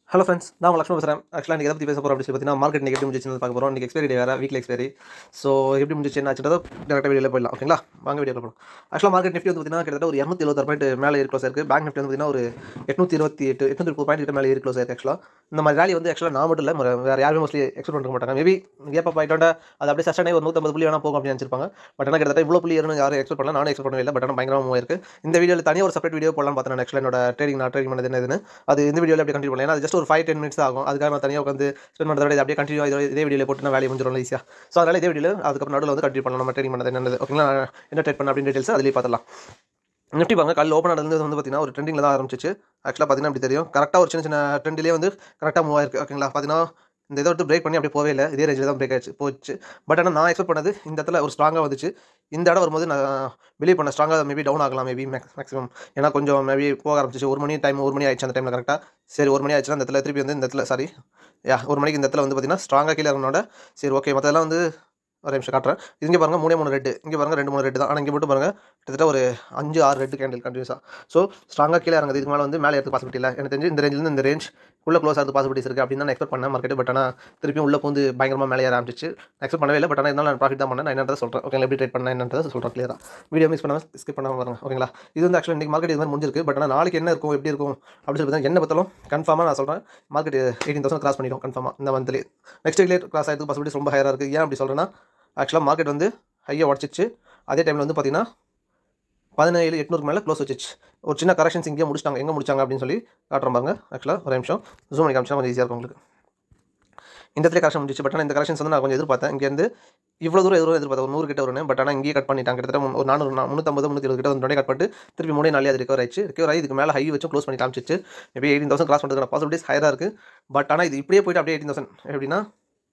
hello friends நான் உங்கள் லக்ஷ்மண் பேசுகிறேன் ஆக்சுவலாக இன்றைக்கி எதை பற்றி பேச போகிறோம் அப்படின்னு சொல்லி பார்த்தீங்கன்னா மார்க்கெட் இன்றைக்கி எப்படி முடிஞ்சிச்சு பார்க்க போகிறோம் இன்றைக்கி எக்ஸ்பைரி டே வேறு வீக்லி எக்ஸ்பைரி ஸோ எப்படி முடிஞ்சிச்சு என்ன ஆச்சுன்றதோ டேரக்டாக வீடியோவில் போயிடலாம் ஓகேங்களா வாங்க வீடியோவில் போகலாம் ஆக்சுவலாக மார்க்கெட் நிஃப்டி வந்து பார்த்தீங்கன்னா கிட்டத்தட்ட ஒரு இரநூத்தி எழுபத்தாறு பாயிண்ட் மேலே ஏறி க்ளோஸ் இருக்குது பேங்க் நிஃப்டி வந்து பார்த்தீங்கன்னா ஒரு எட்நூற்றி இருபத்தி எட்டு எட்நூற்றி முப்பது பாயிண்ட் கிட்ட மேலே ஏறி க்ளோஸ் ஆயிருக்கு ஆக்சுவலாக இந்த மாதிரி ரேலி வந்து ஆக்சுவலாக நான் மட்டும் இல்லை மறு- வேறு யாருமே மோஸ்ட்லி எக்ஸ்பெக்ட் பண்ண மாட்டாங்க மேபி கேப்பா பாயிட்டோட அது அப்படியே சஸ்டனே ஒரு நூற்றம்பது புள்ளி வேணா போகும் அப்படின்னு நினச்சிருப்பாங்க பட் ஆனால் கிட்டத்தட்ட இவ்வளோ புள்ளி ஏறணும் யாரும் எக்ஸ்பெக்ட் பண்ணல நானும் எக்ஸ்பெக்ட் பண்ணவே இல்லை பட் ஆனால் பயங்கரமாக இருக்கு இந்த வீடியோவில் தனியாக ஒரு செப்பரேட் வீடியோ போடலாம் பார்த்தேன் ஆக்சுவலாக என்னோட ட்ரேடிங் நான் ட்ரேடிங் பண்ணது என்னதுன்னு அது இந்த வீடியோவில் அப்படியே கண்டினியூ பண்ணலாம் ஏன்னா அது ஜஸ்ட் ஒரு ஃபைவ் டென் மினிட்ஸ் ஆகும் அதுக்காக நான் தனியாக உட்காந்து ஸ்பெண்ட் பண்ணுறத விட இது அப்படியே கண்டினியூ இதே இதே வீடியோவில் போட்டு நான் வேலையை முடிஞ்சிடும் ஈஸியாக ஸோ அதனால் இதே வீடியோவில் அதுக்கப்புறம் நடுவில் வந்து கண்டினியூ பண்ணலாம் நம்ம ட்ரேடிங் பண்ணது என்னது ஓகேங்களா நான் என்ன ட்ரேட் பண்ண அப்படின்னு டீட்டெயில்ஸ் அதிலே பார்த்துலாம் நிஃப்டி பாருங்க காலையில் ஓப்பன் ஆனது வந்து பார்த்தீங்கன்னா ஒரு ட்ரெண்டிங்கில் தான் ஆரம்பிச்சிச்சு ஆக்சுவலாக பார்த்தீங்கன்னா அப்படி தெரியும் கரெக்டாக ஒரு சின்ன சின்ன ட்ரெண்டிலே வந்து கரெக்டாக மூவ் ஆயிருக்கு ஓகேங்களா பார்த்தீங்கன்னா இந்த இதை விட்டு பிரேக் பண்ணி அப்படியே போவே இல்லை இதே ரேஞ்சில் தான் பிரேக் ஆயிடுச்சு போச்சு பட் ஆனால் நான் எக்ஸ்பெக்ட் பண்ணது இந்த இடத்துல ஒரு ஸ்ட்ராங்காக வந்துச்சு இந்த இடம் வரும்போது நான் பிலீவ் பண்ண ஸ்ட்ராங்காக மேபி டவுன் ஆகலாம் மேபி மேக்ஸ் மேக்ஸிமம் ஏன்னா கொஞ்சம் மேபி போக ஆரம்பிச்சிச்சு ஒரு மணி டைம் ஒரு மணி ஆயிடுச்சு அந்த டைமில் கரெக்டாக சரி ஒரு மணி ஆயிடுச்சுன்னா இந்த இடத்துல திருப்பி வந்து இந்த இடத்துல சாரி யா ஒரு மணிக்கு இந்த இடத்துல வந்து பார்த்தீங்கன்னா ஸ்ட்ராங்காக கீழே இறங்கினோட சரி ஓகே மற்றதெல்லாம் வந்து ஒரு நிமிஷம் காட்டுறேன் இங்கே பாருங்க மூணே மூணு ரெட்டு இங்கே பாருங்க ரெண்டு மூணு ரெட்டு தான் ஆனால் இங்கே மட்டும் பாருங்க கிட்டத்தட்ட ஒரு அஞ்சு ஆறு ரெட்டு கேண்டில் கண்டினியூஸாக ஸோ ஸ்ட்ராங்காக கீழே இறங்குது இதுக்கு மேலே வந்து மேலே எடுத்து பாசிபிலிட்டி இல்லை எனக்கு தெரிஞ்சு இந்த ரேஞ்சில் இந்த ரேஞ்ச் உள்ள க்ளோஸ் ஆகிறது பாசிபிலிட்டிஸ் இருக்குது அப்படின்னு தான் எக்ஸ்பெக்ட் பண்ணேன் மார்க்கெட் பட் ஆனால் திருப்பியும் உள்ள பூந்து பயங்கரமாக மேலே ஏற ஆரம்பிச்சிச்சு எக்ஸ்பெக்ட் பண்ணவே இல்லை பட் ஆனால் இருந்தாலும் நான் ப்ராஃபிட் தான் பண்ணேன் நான் என்னன்றதை சொல்கிறேன் ஓகேங்களா எப்படி ட்ரேட் பண்ணேன் என்னன்றதை சொல்கிறேன் கிளியராக வீடியோ மிஸ் பண்ணாமல் ஸ்கிப் பண்ணாமல் பாருங்க ஓகேங்களா இது வந்து ஆக்சுவலாக இன்றைக்கி மார்க்கெட் இது மாதிரி முடிஞ்சிருக்கு பட் ஆனால் நாளைக்கு என்ன இருக்கும் எப்படி இருக்கும் அப்படின்னு சொல்லி பார்த்தா என்ன பார்த்தாலும் கன்ஃபார்மாக நான் சொல்கிறேன் மார்க்கெட் எயிட்டீன் தௌசண்ட் கிராஸ் பண்ணிடும் கன்ஃபார்மாக இந்த மந்த்லி நெக்ஸ்ட் வீக்லேயே கிராஸ் ஆகிறதுக்கு பாசிபிலிட்டிஸ் ரொம்ப ஹையராக இருக்குது ஏன் அப்படி சொல்கிறேன்னா ஆக்சுவலாக மார்க்கெட் வந்து ஹையை உடச்சிச்சு அதே டைமில் வந்து பார்த்தீங்கன்னா பதினேழு எட்நூறுக்கு மேலே க்ளோஸ் வச்சிச்சு ஒரு சின்ன கரெக்ஷன்ஸ் இங்கேயே முடிச்சிட்டாங்க எங்கே முடிச்சாங்க அப்படின்னு சொல்லி காட்டுறோம் பாருங்க ஆக்சுவலாக ஒரு நிமிஷம் ஜூம் பண்ணி காமிச்சா கொஞ்சம் ஈஸியாக இருக்கும் உங்களுக்கு இந்த இடத்துல கரெக்ஷன் முடிச்சு பட் ஆனால் இந்த கரெக்ஷன்ஸ் வந்து நான் கொஞ்சம் எதிர்பார்த்தேன் இங்கேருந்து இவ்வளோ தூரம் எதிரும் எதிர்பார்த்தேன் ஒரு நூறு கிட்ட வரும்னு பட் ஆனால் இங்கேயே கட் பண்ணிட்டாங்க கிட்டத்தட்ட முன்- ஒரு நானூறு நா- முந்நூற்றம்பது முந்நூற்றி இருபது கிட்ட வந்து கட் பண்ணிட்டு திருப்பி மூணே நாளே அது ரிகவர் ஆயிடுச்சு ரிகவர் ஆகி இதுக்கு மேலே ஹை வச்சு க்ளோஸ் பண்ணி காமிச்சிச்சு மேபி எயிட்டீன் தௌசண்ட் கிராஸ் பண்ணுறதுக்கான பாசிபிலிட்டிஸ் ஹையராக இருக்குது பட் ஆனால் இது இப்படியே போயிட்டு அப்படியே எயிட்டீன் தௌசண்ட் எப்படின்னா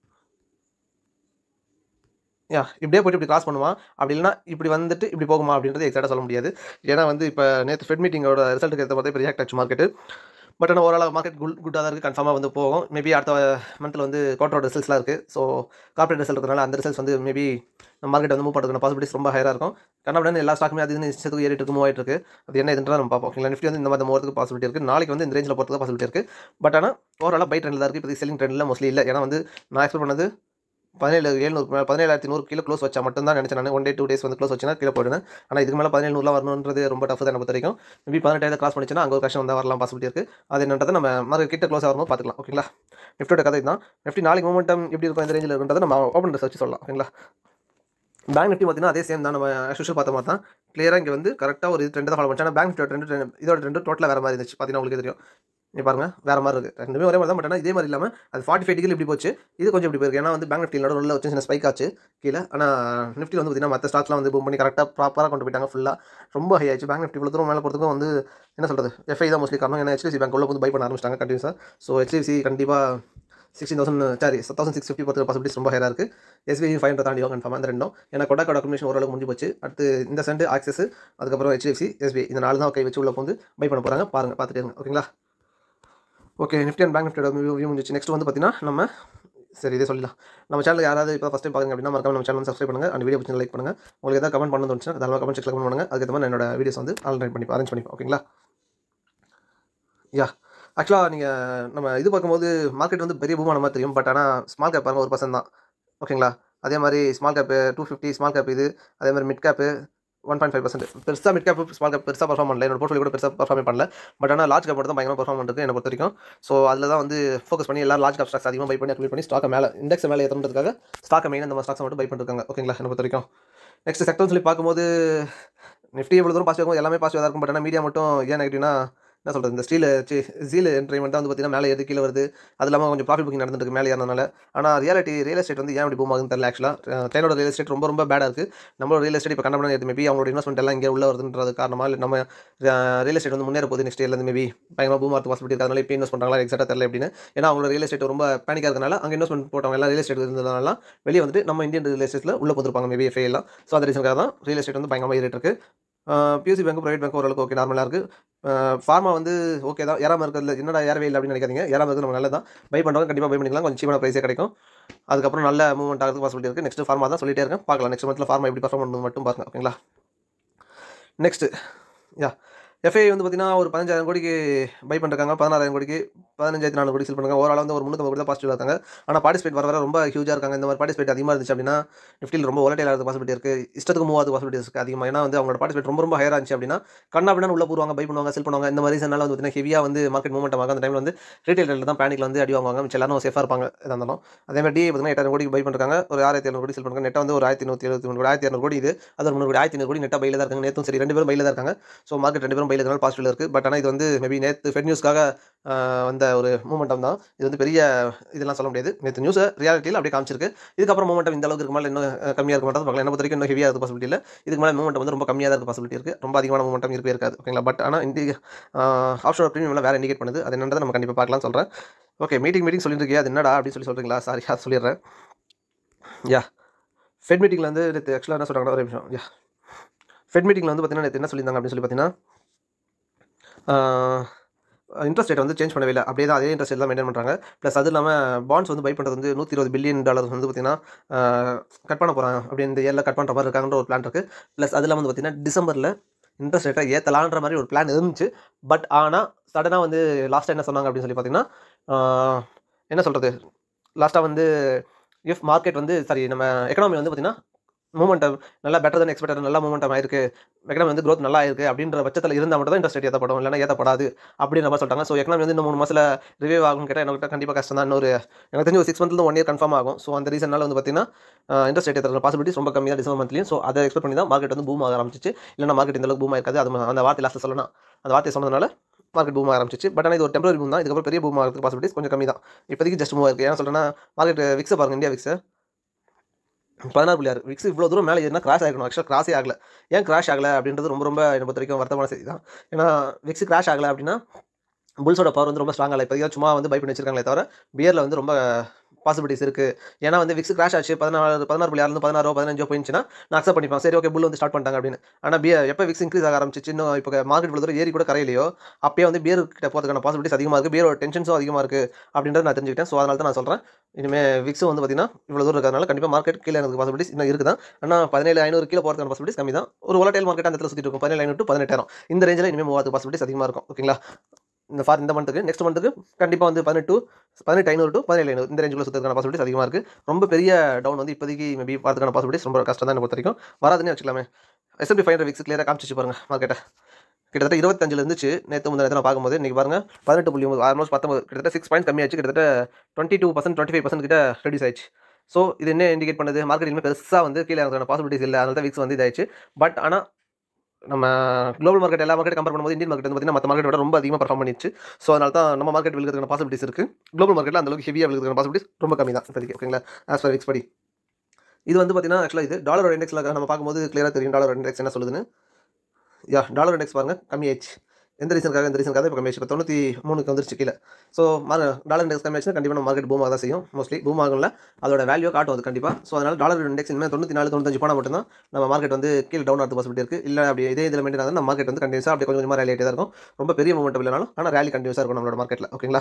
யா இப்படியே போயிட்டு இப்படி கிராஸ் பண்ணுமா அப்படி இல்லைனா இப்படி வந்துட்டு இப்படி போகுமா அப்படின்றது எக்ஸாக்டாக சொல்ல முடியாது ஏன்னா வந்து இப்போ நேற்று ஃபெட் மீட்டிங்கோட ரிசல்ட்டுக்கு ஏற்ற மாதிரி இப்போ ரியாக்ட் ஆச்சு மார்க்கெட்டு பட் ஆனால் ஓரளவு மார்க்கெட் குட் குட்டாக தான் இருக்குது கன்ஃபார்மாக வந்து போகும் மேபி அடுத்த மந்தில் வந்து குவார்டரோட ரிசல்ட்ஸ்லாம் இருக்குது ஸோ கார்பரேட் ரிசல்ட் இருக்கிறனால அந்த ரிசல்ட்ஸ் வந்து மேபி மார்க்கெட் வந்து மூவ் பண்ணுறதுக்கான பாசிபிலிட்டிஸ் ரொம்ப ஹையாக இருக்கும் கண்ணாபுடன் எல்லா ஸ்டாக்குமே அது இதுன்னு இஷ்டத்துக்கு ஏறிட்டு இருக்கு மூவ் ஆயிட்டு இருக்கு அது என்ன இதுன்றதை நம்ம பார்ப்போம் ஓகேங்களா நிஃப்டி வந்து இந்த மாதிரி மூவதுக்கு பாசிபிலிட்டி இருக்குது நாளைக்கு வந்து இந்த ரேஞ்சில் போகிறதுக்கு பாசிபிலிட்டி இருக்குது பட் ஆனால் ஓவராலாக பை ட்ரெண்டில் தான் இருக்குது இப்போ செல்லிங் ட்ரெண்டில் மோஸ்ட்லி இல்லை ஏன்னா வந்து நான் எக்ஸ்பெக்ட் பண்ணது பதினேழு ஏழ்நூறு பதினேழாயிரத்தி நூறு கிலோ க்ளோஸ் வச்சா மட்டும் தான் நினச்சேன் நான் ஒன் டே டூ டேஸ் வந்து க்ளோஸ் வச்சுனா கீழே போயிடுவேன் ஆனால் இதுக்கு மேலே பதினேழு நூறுலாம் வரணுன்றது ரொம்ப டஃப் தான் பொறுத்த வரைக்கும் மேபி பதினெட்டாயிரம் கிராஸ் பண்ணிச்சுன்னா அங்கே ஒரு கஷ்டம் வந்தால் வரலாம் பாசிபிலிட்டி இருக்குது அது என்னன்றதை நம்ம மார்க்கெட் கிட்ட க்ளோஸ் ஆகும்போது பார்த்துக்கலாம் ஓகேங்களா நிஃப்டியோட கதை தான் நிஃப்டி நாளைக்கு மூமெண்டம் எப்படி இருக்கும் இந்த ரேஞ்சில் இருக்குன்றதை நம்ம ஓப்பன் ரிசர்ச் சொல்லலாம் ஓகேங்களா பேங்க் நிஃப்டி பார்த்தீங்கன்னா அதே சேம் தான் நம்ம யூஷுவல் பார்த்த மாதிரி தான் கிளியராக இங்கே வந்து கரெக்டாக ஒரு ட்ரெண்ட் தான் ஃபாலோ பண்ணி ஆனால் பேங்க் நிஃப்டி ட்ரெண்ட் இதோட ட்ரெண்ட் டோட்டலாக வேறு மாதிரி இருந்துச்சு பார்த்தீங்கன்னா உங்களுக்கு தெரியும் நீ பாருங்க வேறு மாதிரி இருக்குது ரெண்டுமே ஒரே மாதிரி தான் பட் ஆனால் இதே மாதிரி இல்லாமல் அது ஃபார்ட்டி ஃபைவ் டிகிரி இப்படி போச்சு இது கொஞ்சம் இப்படி போயிருக்கு ஏன்னா வந்து பேங்க் நிஃப்டியில் உள்ள ஒரு சின்ன ஸ்பைக் ஆச்சு கீழே ஆனால் நிஃப்டி வந்து பார்த்தீங்கன்னா மற்ற ஸ்டாக்ஸ்லாம் வந்து பூம் பண்ணி கரெக்டாக ப்ராப்பராக கொண்டு போயிட்டாங்க ஃபுல்லாக ரொம்ப ஹை ஆச்சு பேங்க் நிஃப்டி இவ்வளோ தூரம் மேலே போகிறதுக்கும் வந்து என்ன சொல்கிறது எஃப்ஐ தான் மோஸ்ட்லி காரணம் ஏன்னா ஹெச்டிசி பேங்க் உள்ள வந்து பை பண்ண ஆரம்பிச்சிட்டாங்க கண்டிப்பாக ஸோ ஹெச்டிசி கண்டிப்பாக sixteen thousand sorry thousand six fifty போகிறது பாசிபிலிட்டிஸ் ரொம்ப ஹையாக இருக்குது எஸ்பிஐ ஃபைவ் ஹண்ட்ரட் தாண்டியும் கன்ஃபார்மாக அந்த ரெண்டும் ஏன்னா கொடாக்கோட அக்கமிஷன் ஓரளவுக்கு முடிஞ்சு போச்சு அடுத்து இந்த சென்ட் ஆக்சஸ் அதுக்கப்புறம் ஹெச்டிஎஃப்சி எஸ்பிஐ இந்த நாலு தான் கை வச்சு உள்ள வந்து பை பண்ண போகிறாங்க பாருங்கள் பார்த்துட்டு இருங்க ஓகேங்களா ஓகே நிஃப்டி அண்ட் பேங்க் நிஃப்டியோட வியூ முடிஞ்சிச்சு நெக்ஸ்ட் வந்து பார்த்தீங்கன்னா நம்ம சரி இதே சொல்லலாம் நம்ம சேனல் யாராவது இப்போ ஃபஸ்ட் டைம் பார்க்குங்க அப்படின்னா மறக்காம நம்ம சேனல் சப்ஸ்கிரைப் பண்ணுங்கள் அந்த வீடியோ பிடிச்சி லைக் பண்ணுங்கள் உங்களுக்கு ஏதாவது கமெண்ட் பண்ணணும் தோணுச்சுன்னா அதெல்லாம் கமெண்ட் செக்ல கமெண்ட் பண்ணுங்கள் அதுக்கு மாதிரி என்னோட வீடியோஸ் வந்து ஆன்லைன் பண்ணி அரேஞ்ச் பண்ணிப்போம் ஓகேங்களா யா ஆக்சுவலாக நீங்கள் நம்ம இது பார்க்கும்போது மார்க்கெட் வந்து பெரிய பூமான மாதிரி தெரியும் பட் ஆனால் ஸ்மால் கேப் பாருங்க ஒரு பர்சன்ட் தான் ஓகேங்களா அதே மாதிரி small cap two fifty small cap இது அதே மாதிரி mid cap one point five percent பெருசாக மிட் கேப் ஸ்மால் கேப் பெருசாக பர்ஃபார்ம் பண்ணல என்னோட போர்ட்ஃபோலியோ கூட பெருசாக பர்ஃபார்ம் பண்ணல பட் ஆனால் லார்ஜ் கேப் மட்டும் தான் பயங்கரமாக பர்ஃபார்ம் பண்ணுறது எனக்கு பொறுத்த வரைக்கும் ஸோ அதில் தான் வந்து ஃபோக்கஸ் பண்ணி எல்லாரும் லார்ஜ் கேப் ஸ்டாக்ஸ் அதிகமாக பை பண்ணி அக்யூட் பண்ணி ஸ்டாக்கை மேலே இண்டெக்ஸ் மேலே ஏற்றுறதுக்காக ஸ்டாக்கை மெயின் அந்த மாதிரி ஸ்டாக்ஸ் மட்டும் பை பண்ணிருக்காங்க ஓகேங்களா என்னை பொறுத்த வரைக்கும் நெக்ஸ்ட் செக்டர் சொல்லி பார்க்கும்போது நிஃப்டி எவ்வளோ தூரம் பாசிட்டிவ் இருக்கும் எல்லாமே பாசிட்டிவாக தான் இருக்கும் பட் ஆனால் மீடியா மட்டும் ஏன் நெகட்டிவ்னா என்ன சொல்கிறது இந்த ஸ்டீல் ஜீல் என்ட்ரிமெண்ட் தான் வந்து பார்த்தீங்கன்னா மேலே எது கீழே வருது அது இல்லாமல் கொஞ்சம் ப்ராஃபிட் புக்கிங் நடந்துருக்கு மேலே ஏறனால ஆனால் ரியாலிட்டி ரியல் எஸ்டேட் வந்து ஏன் அப்படி பூம் ஆகுதுன்னு தெரியல ஆக்சுவலாக சைனோட ரியல் எஸ்டேட் ரொம்ப ரொம்ப பேடாக இருக்குது நம்மளோட ரியல் எஸ்டேட் இப்போ கண்டபடி எடுத்து மேபி அவங்களோட இன்வெஸ்ட்மெண்ட் எல்லாம் இங்கே உள்ள வருதுன்றது காரணமாக இல்லை நம்ம ரியல் எஸ்டேட் வந்து முன்னேற போகுது நெக்ஸ்ட் இயர்லேருந்து மேபி பயங்கரமாக பூம் ஆகிறது பாசிபிலிட்டி அதனால இப்போ இன்வெஸ்ட் பண்ணுறாங்களா எக்ஸாக்டாக தெரியல அப்படின்னு ஏன்னா அவங்களோட ரியல் எஸ்டேட் ரொம்ப பேனிக்காக இருக்கனால அங்கே இன்வெஸ்ட்மெண்ட் போட்டவங்க எல்லாம் ரியல் எஸ்டேட் இருந்ததுனால வெளியே வந்துட்டு நம்ம இந்தியன் ரியல் எஸ்டேட்டில் உள்ள போயிருப்பாங்க மேபி எஃப்ஐ எல்லாம் ஸோ அந்த ரீசனுக்காக தான் ரியல் எஸ்டேட் வந்து பயங்கரமாக ஏறிட்டு இருக்கு பியூசி பேங்க் ப்ரைவேட் பேங்க் ஓரளவுக்கு ஓகே நார்மலாக இருக்குது ஃபார்மா வந்து ஓகே தான் ஏறாமல் இருக்கிறதுல என்னடா ஏறவே இல்லை அப்படின்னு நினைக்காதீங்க ஏறாமல் இருக்கிறது நம்ம நல்லது தான் பை பண்ணுறவங்க கண்டிப்பாக பை பண்ணிக்கலாம் கொஞ்சம் சீப்பான ப்ரைஸே கிடைக்கும் அதுக்கப்புறம் நல்ல மூவ்மெண்ட் ஆகிறதுக்கு பாசிபிலிட்டி இருக்குது நெக்ஸ்ட் ஃபார்மா தான் சொல்லிட்டே இருக்கேன் பார்க்கலாம் நெக்ஸ்ட் மந்த்தில் ஃபார்மா எப்படி பர்ஃபார்ம் பண்ணணும் மட்டும் பாருங்க ஓகேங்களா நெக்ஸ்ட் யா எஃப்ஐ வந்து பார்த்தீங்கன்னா ஒரு பதினஞ்சாயிரம் கோடிக்கு பை பண்ணிருக்காங்க பதினாறாயிரம் கோடிக்கு பதினஞ்சாயிரத்தி நாலு கோடி செல் பண்ணுறாங்க ஓவரால் வந்து ஒரு முந்நூற்றம்பது கோடி தான் பாசிட்டிவ் இருக்காங்க ஆனால் பார்ட்டிசிபேட் வர வர ரொம்ப ஹியூஜாக இருக்காங்க இந்த மாதிரி பார்ட்டிசிபேட் அதிகமாக இருந்துச்சு அப்படின்னா நிஃப்டியில் ரொம்ப volatile ஆகிறது பாசிபிலிட்டி இருக்குது இஷ்டத்துக்கு மூவ் ஆகுது பாசிபிலிட்டி இருக்குது அதிகமாக ஏன்னா வந்து அவங்களோட பார்ட்டிசிபேட் ரொம்ப ரொம்ப ஹையராக இருந்துச்சு அப்படின்னா கண்ணா அப்படின்னா உள்ள போடுவாங்க பை பண்ணுவாங்க செல் பண்ணுவாங்க இந்த மாதிரி ரீசனால வந்து பார்த்தீங்கன்னா ஹெவியாக வந்து மார்க்கெட் மூவ்மெண்ட் ஆகும் அந்த டைமில் வந்து ரீட்டைல் தான் பேனிக்ல வந்து அடி வாங்குவாங்க மிச்சம் எல்லாரும் சேஃபாக இருப்பாங்க எதாக இருந்தாலும் அதே மாதிரி டிஏ பார்த்தீங்கன்னா எட்டாயிரம் கோடிக்கு பை பண்ணுறாங்க ஒரு ஆயிரத்தி இரநூறு கோடி செல் பண்ணுறாங்க நெட்டாக வந்து ஒரு ஆயிரத்தி நூற்றி எழுபத்தி மூணு ஆயிரத்தி இரநூறு கோடி இது அது ஒரு முந்நூறு கோடி ஆயிரத்தி ஐநூறு கோடி நெட்டாக பையில் தான் இருக்காங்க நேற்றும் சரி ரெண்டு பேரும் பையில் தான் இருக்காங்க ஸோ மார்க்கெட் ரெண்டு பேரும் பையில் இருக்கனால பாசிட்டிவ் இருக்குது பட் ஆனால் இது வந்து மேபி நேற்று ஃபெட் நியூஸ்க்காக ஆஹ், வந்த ஒரு மூமெண்டம் தான் இது வந்து பெரிய இதெல்லாம் சொல்ல முடியாது நேற்று நியூஸ் ரியாலிட்டியில் அப்படியே காமிச்சிருக்கு இதுக்கப்புறம் மூமெண்டம் இந்த அளவுக்கு இருக்கு மேலே இன்னும் அஹ், கம்மியாக இருக்க மாட்டோம் பார்க்கலாம் என்ன பொறுத்த வரைக்கும் இன்னும் ஹெவியாக இருக்க பாசிபிலிட்டி இல்லை இதுக்கு மேலே மூமெண்ட் வந்து ரொம்ப கம்மியாக தான் இருக்க பாசிபிலிட்டி இருக்குது ரொம்ப அதிகமான மூமெண்டம் இருக்கவே இருக்காது ஓகேங்களா பட் ஆனால் இண்டி ஆப்ஷன் ப்ரீமியம் வேறு இண்டிகேட் பண்ணுது அது என்னன்றதை நம்ம கண்டிப்பாக பார்க்கலாம் சொல்கிறேன் ஓகே மீட்டிங் மீட்டிங் சொல்லியிருக்கியா அது என்னடா அப்படின்னு சொல்லி சொல்கிறீங்களா சாரி அது சொல்லிடுறேன் யா ஃபெட் மீட்டிங்கில் வந்து நேற்று ஆக்சுவலாக என்ன சொல்கிறாங்கன்னா ஒரு நிமிஷம் யா ஃபெட் மீட்டிங்கில் வந்து பார்த்தீங்கன்னா நேற்று என்ன சொல்லியிருந்தாங்க அப்படின்னு சொல்லி பார்த்தீங்கன்னா இன்ட்ரெஸ்ட் ரேட் வந்து சேஞ்ச் பண்ணவே இல்லை அப்படியே தான் அதே இன்ட்ரெஸ்ட் தான் மெயின்டைன் பண்ணுறாங்க ப்ளஸ் அது இல்லாமல் பாண்ட்ஸ் வந்து பை பண்ணுறது வந்து நூற்றி இருபது பில்லியன் டாலர் வந்து பார்த்தீங்கன்னா கட் பண்ண போகிறாங்க அப்படி இந்த இயரில் கட் பண்ணுற மாதிரி இருக்காங்கன்ற ஒரு பிளான் இருக்குது ப்ளஸ் அது இல்லாமல் வந்து பார்த்தீங்கன்னா டிசம்பரில் இன்ட்ரெஸ்ட் ரேட்டை ஏற்றலான்ற மாதிரி ஒரு பிளான் இருந்துச்சு பட் ஆனால் சடனாக வந்து லாஸ்ட்டாக என்ன சொன்னாங்க அப்படின்னு சொல்லி பார்த்தீங்கன்னா ஆஹ், என்ன சொல்கிறது லாஸ்ட்டாக வந்து இஃப் மார்க்கெட் வந்து சாரி நம்ம எக்கனாமி வந்து பார்த்தீங்கன்னா மூமெண்டம் நல்லா பெட்டர் தன் எக்ஸ்பெக்டட் நல்லா மூமெண்டம் ஆயிருக்கு எக்கனாமி வந்து growth நல்லா இருக்கு அப்படின்ற பட்சத்தில் இருந்தால் மட்டும் தான் இன்ட்ரெஸ்ட் ரேட் ஏற்றப்படும் இல்லைனா ஏற்றப்படாது அப்படின்ற மாதிரி சொல்லிட்டாங்க ஸோ எக்கனாமி வந்து இந்த மூணு மாதத்தில் ரிவைவ் ஆகும் கேட்டால் எனக்கு கண்டிப்பாக கஷ்டம் தான் இன்னொரு எனக்கு தெரிஞ்சு ஒரு சிக்ஸ் மந்த்ல ஒன் இயர் கன்ஃபார்ம் ஆகும் ஸோ அந்த ரீசனால வந்து பார்த்தீங்கன்னா இன்ட்ரெஸ்ட் ரேட் ஏற்ற பாசிபிலிட்டிஸ் ரொம்ப கம்மி தான் டிசம்பர் மந்த்லையும் ஸோ அதை எக்ஸ்பெக்ட் பண்ணி தான் மார்க்கெட் வந்து பூம் ஆக ஆரம்பிச்சிச்சு இல்லைனா மார்க்கெட் இந்த அளவுக்கு பூம் ஆயிருக்காது அது அந்த வார்த்தை லாஸ்ட்டில் சொல்லணும் அந்த வார்த்தை சொன்னதுனால மார்க்கெட் பூம் ஆரம்பிச்சிச்சு பட் ஆனால் இது ஒரு டெம்பரரி பூம் தான் இதுக்கப்புறம் பெரிய பூம் ஆகிறதுக்கு பாசிபிலிட்டிஸ் கொஞ்சம் கம்மி தான் இப்போதைக்கு ஜஸ்ட் மூவ் இருக்குது ஏன்னா சொல்கிறேன்னா மார்க்கெட் விக்ஸை பாருங்க இந்தியா விக்ஸை பதினாறு புள்ளி ஆறு விக்ஸ் இவ்வளோ தூரம் மேலே ஏறினா கிராஷ் ஆகிருக்கணும் ஆக்சுவலாக கிராஸே ஆகல ஏன் கிராஷ் ஆகலை அப்படின்றது ரொம்ப ரொம்ப என்னை பொறுத்த வரைக்கும் வருத்தமான செய்தி தான் ஏன்னா விக்ஸ் கிராஷ் ஆகலை அப்படின்னா புல்ஸோட பவர் வந்து ரொம்ப ஸ்ட்ராங் ஆகலை இப்போ சும்மா வந்து பை பண்ணி வச்சிருக்காங்களே தவிர பியரில் வந்து ரொம்ப பாசிபிலிட்டிஸ் இருக்குது ஏன்னா வந்து விக்ஸ் கிராஷ் ஆச்சு பதினாறு பதினாறு புள்ளி ஆறுலேருந்து பதினாறோ பதினஞ்சோ போயிடுச்சுன்னா நான் அக்செப்ட் பண்ணிப்பேன் சரி ஓகே புல் வந்து ஸ்டார்ட் பண்ணிட்டாங்க அப்படின்னு ஆனால் பியர் எப்போ விக்ஸ் இன்க்ரீஸ் ஆக ஆரம்பிச்சிச்சு இன்னும் இப்போ மார்க்கெட் இவ்வளோ தூரம் ஏறி கூட கரையிலையோ அப்பயே வந்து பியர் கிட்ட போகிறதுக்கான பாசிபிலிட்டிஸ் அதிகமாக இருக்குது பியரோட டென்ஷன்ஸும் அதிகமாக இருக்குது அப்படின்றத நான் தெரிஞ்சுக்கிட்டேன் ஸோ அதனால தான் நான் சொல்கிறேன் இனிமேல் விக்ஸும் வந்து பார்த்தீங்கன்னா இவ்வளோ தூரம் இருக்கிறதுனால கண்டிப்பாக மார்க்கெட் கீழே எனக்கு பாசிபிலிட்டிஸ் இன்னும் இருக்குது தான் ஆனால் பதினேழு ஐநூறு கீழே போகிறதுக்கான பாசிபிலிட்டிஸ் கம்மி தான் ஒரு volatile மார்க்கெட் அந்த இடத்துல சுற்றிட்டு இருக்கும் பதினேழு ஐநூறு to பதினெட்டாயிரம் இந்த ரேஞ்சில் இனிமேல் மூவாவது பாசிபிலிட்டிஸ் அதிகமாக இருக்கும் ஓகேங்களா இந்த ஃபார் இந்த மந்த்துக்கு நெக்ஸ்ட் மந்த்துக்கு கண்டிப்பாக வந்து பதினெட்டு பதினெட்டு ஐநூறு டு பதினேழு ஐநூறு இந்த ரேஞ்சுக்குள்ள சுற்றுறதுக்கான பாசிபிலிட்டிஸ் அதிகமாக இருக்குது ரொம்ப பெரிய டவுன் வந்து இப்போதைக்கு மேபி வரதுக்கான பாசிபிலிட்டிஸ் ரொம்ப கஷ்டம் தான் என்ன பொறுத்த வரைக்கும் வராதுன்னு வச்சுக்கலாமே எஸ்எம்பி ஃபைவ் ஹண்ட்ரட் விக்ஸ் கிளியராக காமிச்சிச்சு பாருங்க மார்க்கெட்டை கிட்டத்தட்ட இருபத்தஞ்சில் இருந்துச்சு நேற்று முந்தின நேரத்தில் பார்க்கும்போது இன்றைக்கி பாருங்க பதினெட்டு புள்ளி ஒன்பது ஆல்மோஸ்ட் பத்தொம்பது கிட்டத்தட்ட சிக்ஸ் பாயிண்ட் கம்மியாச்சு கிட்டத்தட்ட twenty two percent twenty five percent கிட்ட ரெடியூஸ் ஆயிடுச்சு ஸோ இது என்ன இண்டிகேட் பண்ணுது மார்க்கெட் இனிமேல் பெருசாக வந்து கீழே இருக்கிற பாசிபிலிட்டிஸ் இல்லை அதனால தான் விக்ஸ் வந்து இதாயிடுச்சு பட் ஆனால் நம்ம குளோபல் மார்க்கெட் எல்லா மார்க்கெட் கம்பேர் பண்ணும்போது இந்தியன் மார்க்கெட் வந்து பார்த்தீங்கன்னா மற்ற மார்க்கெட் விட ரொம்ப அதிகமாக பர்ஃபார்ம் பண்ணிச்சு ஸோ அதனால தான் நம்ம மார்க்கெட் விழுக்கிறதுக்கான பாசிபிலிட்டிஸ் இருக்குது குளோபல் மார்க்கெட்டில் அந்த அளவுக்கு ஹெவியாக விழுக்கிறதுக்கான பாசிபிலிட்டிஸ் ரொம்ப கம்மி தான் இப்போதைக்கு ஓகேங்களா ஆஸ் பர் விக்ஸ் படி இது வந்து பார்த்தீங்கன்னா ஆக்சுவலாக இது டாலர் இண்டெக்ஸில் நம்ம பார்க்கும்போது கிளியராக தெரியும் டாலர் இண்டெக்ஸ் என்ன சொல்லுதுன்னு யா டாலர் இண்டெக்ஸ் பாருங்க கம்மியாயிடுச்சு எந்த ரீசனுக்காக எந்த ரீசனுக்காக இப்போ கம்மியாச்சு இப்போ தொண்ணூற்றி மூணுக்கு வந்துருச்சு கீழே ஸோ டாலர் இண்டெக்ஸ் கம்மியாச்சுன்னா கண்டிப்பாக நம்ம மார்க்கெட் பூம் ஆக தான் செய்யும் மோஸ்ட்லி பூம் ஆகும்ல அதோட வேல்யூ காட்டும் அது கண்டிப்பாக ஸோ அதனால் டாலர் இண்டெக்ஸ் இனிமேல் தொண்ணூற்றி நாலு தொண்ணூத்தஞ்சு போனால் மட்டும்தான் நம்ம மார்க்கெட் வந்து கீழே டவுன் ஆகிறது பாசிபிலிட்டி இருக்குது இல்லை அப்படி இதே இதில் மெயின்டைன் ஆகுது நம்ம மார்க்கெட் வந்து கண்டினியூஸாக அப்படியே கொஞ்சம் கொஞ்சமாக ரேலி ஆகிட்டே தான் இருக்கும் ரொம்ப பெரிய மூமெண்ட் இல்லைனாலும் ஆனால் ரேலி கண்டினியூஸாக இருக்கும் நம்மளோட மார்க்கெட்டில் ஓகேங்களா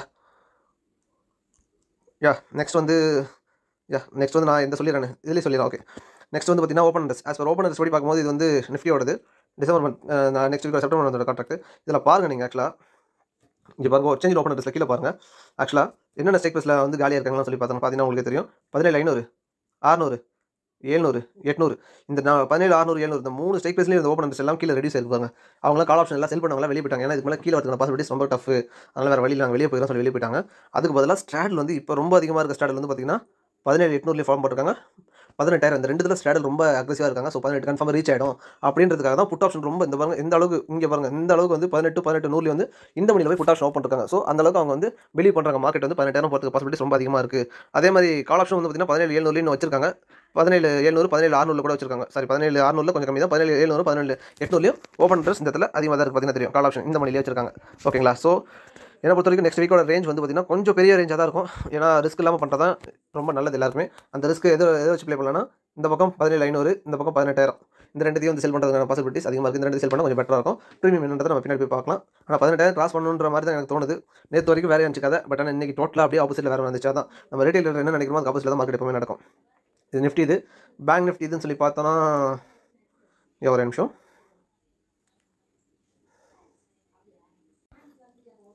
யா நெக்ஸ்ட் வந்து யா நெக்ஸ்ட் வந்து நான் எந்த சொல்லிடுறேன் இதுலேயே சொல்லிடுறேன் ஓகே நெக்ஸ்ட் வந்து பார்த்தீங்கன்னா open interest as per open interest படி பார்க்கும்போது இது வந்து நிஃப்டியோடது December month next week September மந்தோட கான்ட்ராக்ட் இதில் பாருங்க நீங்கள் ஆக்சுவலாக இங்கே பாருங்க சேஞ்ச் ஓப்பன் இன்ட்ரெஸ்ட் கீழே பாருங்க ஆக்சுவலாக என்னென்ன ஸ்டேக் ப்ரைஸில் வந்து காலியாக இருக்காங்கன்னு சொல்லி பார்த்தோம் பார்த்தீங்கன்னா உங்களுக்கு தெரியும் பதினேழு ஐநூறு ஆறுநூறு ஏழ்நூறு எட்நூறு இந்த நான் பதினேழு ஆறுநூறு ஏழ்நூறு இந்த மூணு ஸ்டேக் ப்ரைஸ்லேயும் இந்த ஓப்பன் இன்ட்ரெஸ்ட் எல்லாம் கீழே ரெடியூஸ் இருப்பாங்க அவங்களாம் கால் ஆப்ஷன் எல்லாம் செல் பண்ணவங்க வெளியே போயிட்டாங்க ஏன்னா இதுக்கு மேலே கீழே வரதுக்கான பாசிபிலிட்டிஸ் ரொம்ப டஃப் அதனால் வேறு வழியில் நாங்கள் வெளியே போயிடும் சொல்லி வெளியே போயிட்டாங்க அதுக்கு பதிலாக ஸ்டாடில் வந்து இப்போ ரொம்ப அதிகமாக இருக்க ஸ்டாடில் வந்து பார்த்தீங்கன்னா பதினேழு எட்நூறுலேயே ஃபார்ம் போட்டிருக்காங்க பதினெட்டாயிரம் இந்த ரெண்டுத்துல ஸ்டாடில் ரொம்ப அக்ரெசிவாக இருக்காங்க ஸோ பதினெட்டு கன்ஃபார்ம் ரீச் ஆகிடும் அப்படின்றதுக்காக தான் புட் ஆப்ஷன் ரொம்ப இந்த பாருங்க இந்த அளவுக்கு இங்கே பாருங்க இந்த அளவுக்கு வந்து பதினெட்டு பதினெட்டு நூறுல வந்து இந்த மணியில் போய் புட் ஆப்ஷன் ஓப்பன் இருக்காங்க ஸோ அந்த அளவுக்கு அவங்க வந்து பிலீவ் பண்ணுறாங்க மார்க்கெட் வந்து பதினெட்டாயிரம் போகிறதுக்கு பாசிபிலிட்டிஸ் ரொம்ப அதிகமாக இருக்குது அதே மாதிரி கால் ஆப்ஷன் வந்து பார்த்தீங்கன்னா பதினேழு ஏழ்நூறுலேயும் வச்சிருக்காங்க பதினேழு ஏழ்நூறு பதினேழு ஆறுநூறு கூட வச்சிருக்காங்க சாரி பதினேழு ஆறுநூறுல கொஞ்சம் கம்மி தான் பதினேழு ஏழ்நூறு பதினேழு எட்நூறுலையும் ஓப்பன் ட்ரெஸ் இந்த இடத்துல அதிகமாக தான் இருக்குது பார்த்தீங்கன்னா தெரியும் கால் ஆப்ஷன் இந்த மணிலே வச்சிருக்காங்க ஓகேங்களா ஸோ என்னை பொறுத்த வரைக்கும் நெக்ஸ்ட் வீக்கோட ரேஞ்ச் வந்து பார்த்தீங்கன்னா கொஞ்சம் பெரிய ரேஞ்சாக தான் இருக்கும் ஏன்னா ரிஸ்க் இல்லாமல் பண்ணுறது தான் ரொம்ப நல்லது எல்லாருக்குமே அந்த ரிஸ்க் எது எதை வச்சு ப்ளே பண்ணலாம்னா இந்த பக்கம் பதினேழு ஐநூறு இந்த பக்கம் பதினெட்டாயிரம் இந்த ரெண்டுத்தையும் வந்து செல் பண்ணுறதுக்கான பாசிபிலிட்டிஸ் அதிகமாக இருக்குது இந்த ரெண்டு செல் பண்ணால் கொஞ்சம் பெட்டராக இருக்கும் ப்ரீமியம் என்னன்றதை நம்ம பின்னாடி போய் பார்க்கலாம் ஆனால் பதினெட்டாயிரம் கிராஸ் பண்ணணுன்ற மாதிரி தான் எனக்கு தோணுது நேற்று வரைக்கும் வேறு இருந்துச்சு கதை பட் ஆனால் இன்னைக்கு டோட்டலாக அப்படியே ஆப்போசிட்டில் வேறு வந்துச்சா தான் நம்ம ரீட்டைல் என்ன நினைக்கிறோமோ அது ஆப்போசிட்டில் தான் மார்க்கெட் எப்பவுமே நடக்கும் இது நிஃப்டி இது பேங்க் நிஃப்டி இதுன்னு சொல்லி பார்த்தோன்னா இங்க ஒரு நிமிஷம்